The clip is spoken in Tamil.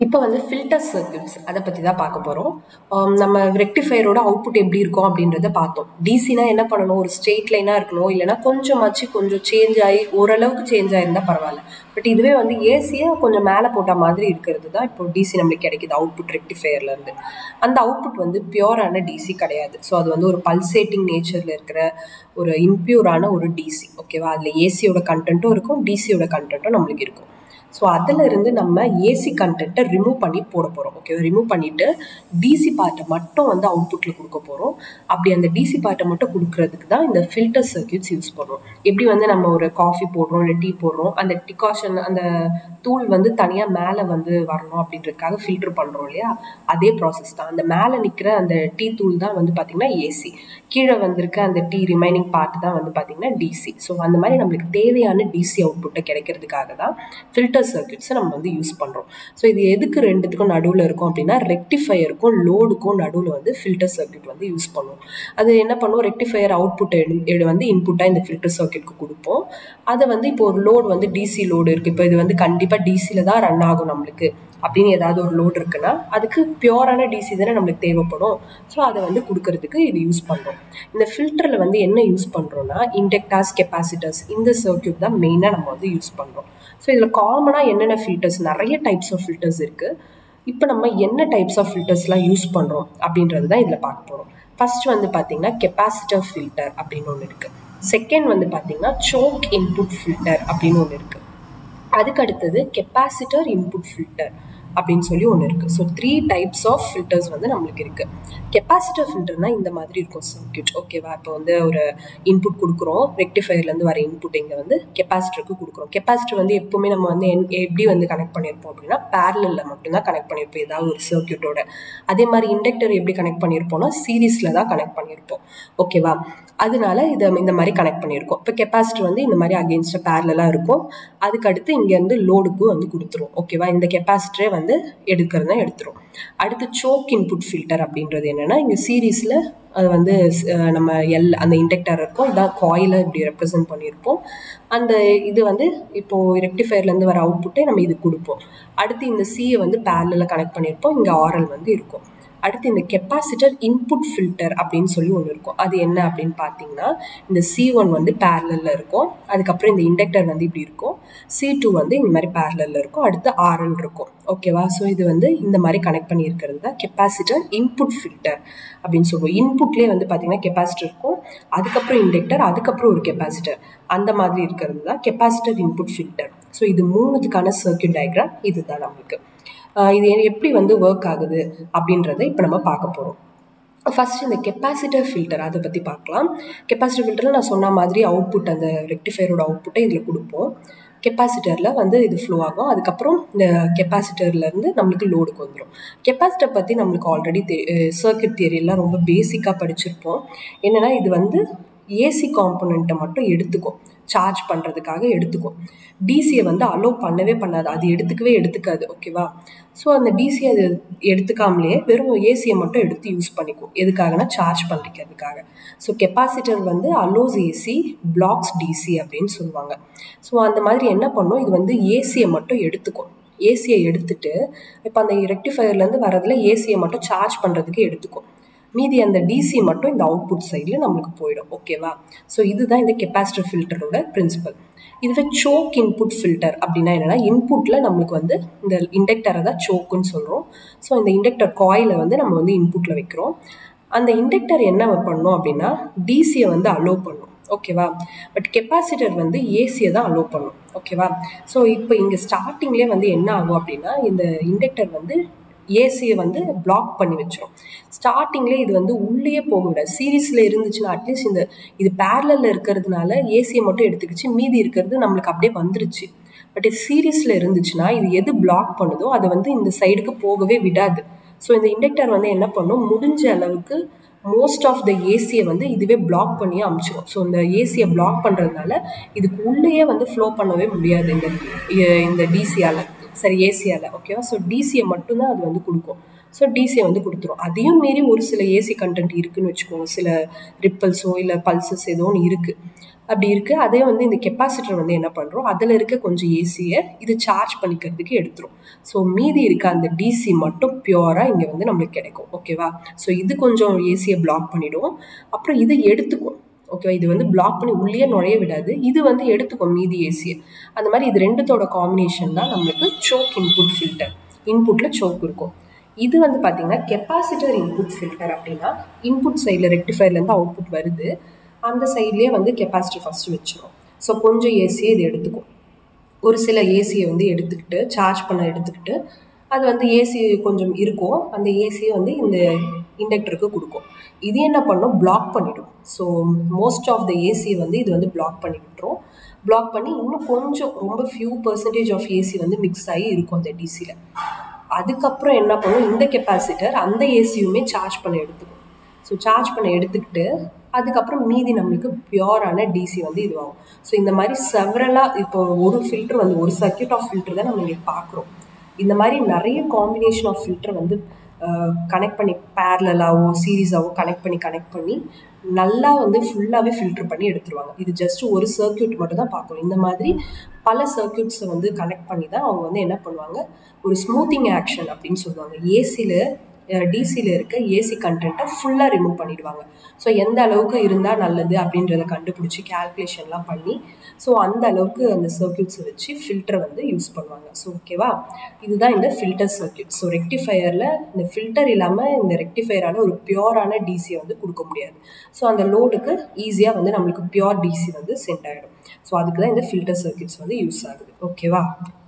இப்போ வந்து ஃபில்டர் சர்க்யூட்ஸ் அதை பற்றி தான் பார்க்க போகிறோம் நம்ம ரெக்டிஃபையரோட அவுட்புட் எப்படி இருக்கும் அப்படின்றத பார்த்தோம் டிசினா என்ன பண்ணணும் ஒரு ஸ்ட்ரெயிட் லைனாக இருக்கணும் இல்லைனா கொஞ்சமாச்சு கொஞ்சம் சேஞ்ச் ஆகி ஓரளவுக்கு சேஞ்ச் ஆகிருந்தால் பரவாயில்ல பட் இதுவே வந்து ஏசியை கொஞ்சம் மேலே போட்ட மாதிரி இருக்கிறது தான் இப்போ டிசி நம்மளுக்கு கிடைக்குது அவுட்புட் ரெக்டிஃபையர்லேருந்து அந்த அவுட்புட் வந்து பியோரான டிசி கிடையாது ஸோ அது வந்து ஒரு பல்சேட்டிங் நேச்சரில் இருக்கிற ஒரு இம்பியூரான ஒரு டிசி ஓகேவா அதில் ஏசியோட கண்டென்ட்டும் இருக்கும் டிசியோட கண்டென்ட்டும் நம்மளுக்கு இருக்கும் ஸோ அதில் இருந்து நம்ம ஏசி கண்டென்ட்டை ரிமூவ் பண்ணி போட போகிறோம் ஓகே ரிமூவ் பண்ணிவிட்டு டிசி பார்ட்டை மட்டும் வந்து அவுட்புட்டில் கொடுக்க போகிறோம் அப்படி அந்த டிசி பார்ட்டை மட்டும் கொடுக்கறதுக்கு தான் இந்த ஃபில்டர் சர்க்கியூட்ஸ் யூஸ் பண்ணுறோம் எப்படி வந்து நம்ம ஒரு காஃபி போடுறோம் இல்லை டீ போடுறோம் அந்த டிகாஷன் அந்த தூள் வந்து தனியாக மேலே வந்து வரணும் அப்படின்றதுக்காக ஃபில்டர் பண்ணுறோம் இல்லையா அதே ப்ராசஸ் தான் அந்த மேலே நிற்கிற அந்த டீ தூள் தான் வந்து பார்த்திங்கன்னா ஏசி கீழே வந்திருக்க அந்த டீ ரிமைனிங் பார்ட் தான் வந்து பார்த்திங்கன்னா டிசி ஸோ அந்த மாதிரி நம்மளுக்கு தேவையான டிசி அவுட்புட்டை கிடைக்கிறதுக்காக தான் ஃபில்டர் ஃபில்டர் சர்க்கியூட்ஸை நம்ம வந்து யூஸ் பண்ணுறோம் ஸோ இது எதுக்கு ரெண்டுத்துக்கும் நடுவில் இருக்கும் அப்படின்னா ரெக்டிஃபையருக்கும் லோடுக்கும் நடுவில் வந்து ஃபில்டர் சர்க்கியூட் வந்து யூஸ் பண்ணுவோம் அது என்ன பண்ணுவோம் ரெக்டிஃபையர் அவுட்புட் எடு எடு வந்து இன்புட்டாக இந்த ஃபில்டர் சர்க்கியூட்க்கு கொடுப்போம் அதை வந்து இப்போ ஒரு லோடு வந்து டிசி லோடு இருக்குது இப்போ இது வந்து கண்டிப்பாக டிசியில் தான் ரன் ஆகும் நம்மளுக்கு அப்படின்னு ஏதாவது ஒரு லோடு இருக்குன்னா அதுக்கு பியோரான டிசி தானே நம்மளுக்கு தேவைப்படும் ஸோ அதை வந்து கொடுக்கறதுக்கு இது யூஸ் பண்ணுறோம் இந்த ஃபில்டரில் வந்து என்ன யூஸ் பண்ணுறோன்னா இண்டக்டாஸ் கெப்பாசிட்டர்ஸ் இந்த சர்க்கியூட் தான் மெயினாக நம்ம வந்து யூஸ் பண்ணுறோம் ஸோ இதில் காமனாக என்னென்ன ஃபில்டர்ஸ் நிறைய டைப்ஸ் ஆஃப் ஃபில்டர்ஸ் இருக்குது இப்போ நம்ம என்ன டைப்ஸ் ஆஃப் ஃபில்டர்ஸ்லாம் யூஸ் பண்ணுறோம் அப்படின்றது தான் இதில் பார்க்க போகிறோம் ஃபர்ஸ்ட் வந்து பார்த்தீங்கன்னா கெப்பாசிட்டர் ஃபில்டர் அப்படின்னு ஒன்று இருக்குது செகண்ட் வந்து பார்த்தீங்கன்னா சோக் இன்புட் ஃபில்டர் அப்படின்னு ஒன்று இருக்குது அதுக்கு அடுத்தது கெப்பாசிட்டர் இன்புட் ஃபில்டர் அப்படின்னு சொல்லி ஒன்று இருக்குது so three types of filters வந்து நம்மளுக்கு இருக்குது கெப்பாசிட்டர் ஃபில்டர்னால் இந்த மாதிரி இருக்கும் சர்க்கியூட் ஓகேவா இப்போ வந்து ஒரு இன்புட் கொடுக்குறோம் ரெக்டிஃபையர்லேருந்து வர இன்புட் இங்கே வந்து கெப்பாசிட்டருக்கு கொடுக்குறோம் கெப்பாசிட்டர் வந்து எப்போவுமே நம்ம வந்து என் எப்படி வந்து கனெக்ட் பண்ணியிருப்போம் அப்படின்னா பேரலில் மட்டும்தான் கனெக்ட் பண்ணியிருப்போம் ஏதாவது ஒரு சர்க்கியூட்டோட அதே மாதிரி இண்டக்டர் எப்படி கனெக்ட் பண்ணியிருப்போம்னா சீரீஸில் தான் கனெக்ட் பண்ணியிருப்போம் ஓகேவா அதனால இதை இந்த மாதிரி கனெக்ட் பண்ணியிருக்கோம் இப்போ கெப்பாசிட்டர் வந்து இந்த மாதிரி அகேன்ஸ்டாக பேரலாக இருக்கும் அதுக்கு அடுத்து இங்கேருந்து லோடுக்கு வந்து கொடுத்துரும் ஓகேவா இந்த கெப்பாசிட்டரே வந்து எடுக்கிறதா எடுத்துரும் அடுத்து சோக் இன்புட் ஃபில்டர் அப்படின்றது என்னென்னா இங்கே சீரீஸில் அது வந்து நம்ம எல் அந்த இண்டக்டர் இருக்கும் இதான் காயிலை இப்படி ரெப்ரசென்ட் பண்ணியிருப்போம் அந்த இது வந்து இப்போது ரெக்டிஃபயர்லேருந்து வர அவுட்புட்டை நம்ம இது கொடுப்போம் அடுத்து இந்த சியை வந்து பேரலில் கனெக்ட் பண்ணியிருப்போம் இங்கே ஆரல் வந்து இருக்கும் அடுத்து இந்த கெப்பாசிட்டர் இன்புட் ஃபில்டர் அப்படின்னு சொல்லி ஒன்று இருக்கும் அது என்ன அப்படின்னு பார்த்தீங்கன்னா இந்த சி ஒன் வந்து பேரலில் இருக்கும் அதுக்கப்புறம் இந்த இண்டக்டர் வந்து இப்படி இருக்கும் சி டூ வந்து இந்த மாதிரி பேரலில் இருக்கும் அடுத்து ஆர்எல் இருக்கும் ஓகேவா ஸோ இது வந்து இந்த மாதிரி கனெக்ட் பண்ணியிருக்கிறது தான் கெப்பாசிட்டர் இன்புட் ஃபில்டர் அப்படின்னு சொல்லுவோம் இன்புட்லேயே வந்து பார்த்தீங்கன்னா கெப்பாசிட்டர் இருக்கும் அதுக்கப்புறம் இண்டக்டர் அதுக்கப்புறம் ஒரு கெப்பாசிட்டர் அந்த மாதிரி இருக்கிறது தான் கெப்பாசிட்டர் இன்புட் ஃபில்டர் ஸோ இது மூணுத்துக்கான சர்க்கியூட் டயக்ராம் இதுதான் நம்மளுக்கு இது எப்படி வந்து ஒர்க் ஆகுது அப்படின்றத இப்போ நம்ம பார்க்க போகிறோம் ஃபஸ்ட் இந்த கெப்பாசிட்டர் ஃபில்டர் அதை பற்றி பார்க்கலாம் கெப்பாசிட்டர் ஃபில்டரில் நான் சொன்ன மாதிரி அவுட்புட் அந்த ரெக்டிஃபையரோட அவுட்புட்டை இதில் கொடுப்போம் கெப்பாசிட்டரில் வந்து இது ஃப்ளோ ஆகும் அதுக்கப்புறம் இந்த கெப்பாசிட்டர்லேருந்து நம்மளுக்கு லோடுக்கு வந்துடும் கெப்பாசிட்டர் பற்றி நம்மளுக்கு ஆல்ரெடி தெ சர்க்கியூட் தியரியெல்லாம் ரொம்ப பேசிக்காக படிச்சிருப்போம் என்னென்னா இது வந்து ஏசி காம்பனண்ட்டை மட்டும் எடுத்துக்கும் சார்ஜ் பண்ணுறதுக்காக எடுத்துக்கும் டிசியை வந்து அலோவ் பண்ணவே பண்ணாது அது எடுத்துக்கவே எடுத்துக்காது ஓகேவா ஸோ அந்த டிசி அது எடுத்துக்காமலே வெறும் ஏசியை மட்டும் எடுத்து யூஸ் பண்ணிக்கும் எதுக்காகனா சார்ஜ் பண்ணிக்கிறதுக்காக ஸோ கெப்பாசிட்டர் வந்து அலோஸ் ஏசி பிளாக்ஸ் டிசி அப்படின்னு சொல்லுவாங்க ஸோ அந்த மாதிரி என்ன பண்ணும் இது வந்து ஏசியை மட்டும் எடுத்துக்கும் ஏசியை எடுத்துட்டு இப்போ அந்த ரெக்டிஃபயர்லேருந்து வரதுல ஏசியை மட்டும் சார்ஜ் பண்ணுறதுக்கு எடுத்துக்கும் மீதி அந்த டிசி மட்டும் இந்த அவுட்புட் சைடில் நம்மளுக்கு போயிடும் ஓகேவா ஸோ இதுதான் இந்த கெப்பாசிட்டர் ஃபில்டரோட பிரின்சிபல் இதுவே சோக் இன்புட் ஃபில்டர் அப்படின்னா என்னென்னா இன்புட்டில் நம்மளுக்கு வந்து இந்த இண்டக்டரை தான் சோக்குன்னு சொல்கிறோம் ஸோ இந்த இண்டக்டர் காயிலை வந்து நம்ம வந்து இன்புட்டில் வைக்கிறோம் அந்த இண்டக்டர் என்ன பண்ணோம் அப்படின்னா டிசியை வந்து அலோவ் பண்ணும் ஓகேவா பட் கெப்பாசிட்டர் வந்து ஏசியை தான் அலோவ் பண்ணும் ஓகேவா ஸோ இப்போ இங்கே ஸ்டார்டிங்லேயே வந்து என்ன ஆகும் அப்படின்னா இந்த இண்டக்டர் வந்து ஏசியை வந்து பிளாக் பண்ணி வச்சிரும் ஸ்டார்டிங்லேயே இது வந்து உள்ளேயே போக விடாது சீரீஸில் இருந்துச்சுன்னா அட்லீஸ்ட் இந்த இது பேரலில் இருக்கிறதுனால ஏசியை மட்டும் எடுத்துக்கிச்சு மீதி இருக்கிறது நம்மளுக்கு அப்படியே வந்துருச்சு பட் இது சீரீஸில் இருந்துச்சுன்னா இது எது பிளாக் பண்ணுதோ அதை வந்து இந்த சைடுக்கு போகவே விடாது ஸோ இந்த இண்டக்டர் வந்து என்ன பண்ணும் முடிஞ்ச அளவுக்கு மோஸ்ட் ஆஃப் த ஏசியை வந்து இதுவே பிளாக் பண்ணி அமுச்சிடும் ஸோ இந்த ஏசியை பிளாக் பண்ணுறதுனால இதுக்கு உள்ளேயே வந்து ஃப்ளோ பண்ணவே முடியாது இந்த இந்த டிசியால் சரி ஏசியால் ஓகேவா ஸோ டிசியை மட்டும்தான் அது வந்து கொடுக்கும் ஸோ டிசியை வந்து கொடுத்துரும் அதையும் மீறி ஒரு சில ஏசி கண்டென்ட் இருக்குன்னு வச்சுக்கோங்க சில ரிப்பல்ஸோ இல்லை பல்சஸ் ஏதோ ஒன்று இருக்குது அப்படி இருக்குது அதே வந்து இந்த கெப்பாசிட்டர் வந்து என்ன பண்ணுறோம் அதில் இருக்க கொஞ்சம் ஏசியை இது சார்ஜ் பண்ணிக்கிறதுக்கு எடுத்துரும் ஸோ மீதி இருக்க அந்த டிசி மட்டும் பியூராக இங்கே வந்து நம்மளுக்கு கிடைக்கும் ஓகேவா ஸோ இது கொஞ்சம் ஏசியை பிளாக் பண்ணிடும் அப்புறம் இதை எடுத்துக்கும் ஓகேவா இது வந்து பிளாக் பண்ணி உள்ளே நுழைய விடாது இது வந்து எடுத்துக்கும் மீதி ஏசியை அந்த மாதிரி இது ரெண்டுத்தோட காம்பினேஷன் தான் நம்மளுக்கு சோக் இன்புட் ஃபில்டர் இன்புட்டில் சோக் இருக்கும் இது வந்து பார்த்தீங்கன்னா கெப்பாசிட்டர் இன்புட் ஃபில்டர் அப்படின்னா இன்புட் சைடில் ரெக்டிஃபைர்லேருந்து அவுட்புட் வருது அந்த சைட்லேயே வந்து கெப்பாசிட்டி ஃபஸ்ட்டு வச்சிரும் ஸோ கொஞ்சம் ஏசியை இது எடுத்துக்கும் ஒரு சில ஏசியை வந்து எடுத்துக்கிட்டு சார்ஜ் பண்ண எடுத்துக்கிட்டு அது வந்து ஏசி கொஞ்சம் இருக்கும் அந்த ஏசியை வந்து இந்த இண்டக்டருக்கு கொடுக்கும் இது என்ன பண்ணும் பிளாக் பண்ணிடும் ஸோ மோஸ்ட் ஆஃப் த ஏசியை வந்து இது வந்து பிளாக் பண்ணி விட்டுரும் பிளாக் பண்ணி இன்னும் கொஞ்சம் ரொம்ப ஃபியூ பர்சன்டேஜ் ஆஃப் ஏசி வந்து மிக்ஸ் ஆகி இருக்கும் அந்த டிசியில் அதுக்கப்புறம் என்ன பண்ணும் இந்த கெப்பாசிட்டர் அந்த ஏசியுமே சார்ஜ் பண்ண எடுத்துக்கும் ஸோ சார்ஜ் பண்ண எடுத்துக்கிட்டு அதுக்கப்புறம் மீதி நம்மளுக்கு பியோரான டிசி வந்து இதுவாகும் ஸோ இந்த மாதிரி செவரலாக இப்போ ஒரு ஃபில்டர் வந்து ஒரு சர்க்கியூட் ஆஃப் ஃபில்டர் தான் நம்ம இங்கே பார்க்குறோம் இந்த மாதிரி நிறைய காம்பினேஷன் ஆஃப் ஃபில்டர் வந்து கனெக்ட் பண்ணி பேரலாவோ சீரீஸாவோ கனெக்ட் பண்ணி கனெக்ட் பண்ணி நல்லா வந்து ஃபுல்லாகவே ஃபில்டர் பண்ணி எடுத்துருவாங்க இது ஜஸ்ட் ஒரு சர்க்கியூட் மட்டும் தான் பார்க்கணும் இந்த மாதிரி பல சர்க்கியூட்ஸை வந்து கனெக்ட் பண்ணி தான் அவங்க வந்து என்ன பண்ணுவாங்க ஒரு ஸ்மூத்திங் ஆக்ஷன் அப்படின்னு சொல்லுவாங்க ஏசியில் டிசியில் இருக்க ஏசி கண்டென்ட்டை ஃபுல்லாக ரிமூவ் பண்ணிடுவாங்க ஸோ எந்த அளவுக்கு இருந்தால் நல்லது அப்படின்றத கண்டுபிடிச்சி கேல்குலேஷன்லாம் பண்ணி ஸோ அந்த அளவுக்கு அந்த சர்க்கியூட்ஸை வச்சு ஃபில்டரை வந்து யூஸ் பண்ணுவாங்க ஸோ ஓகேவா இதுதான் இந்த ஃபில்டர் சர்க்கியூட் ஸோ ரெக்டிஃபையரில் இந்த ஃபில்டர் இல்லாமல் இந்த ரெக்டிஃபையரால் ஒரு பியோரான டிசியை வந்து கொடுக்க முடியாது ஸோ அந்த லோடுக்கு ஈஸியாக வந்து நம்மளுக்கு பியோர் டிசி வந்து சென்ட் ஆகிடும் ஸோ அதுக்கு தான் இந்த ஃபில்டர் சர்க்கியூட்ஸ் வந்து யூஸ் ஆகுது ஓகேவா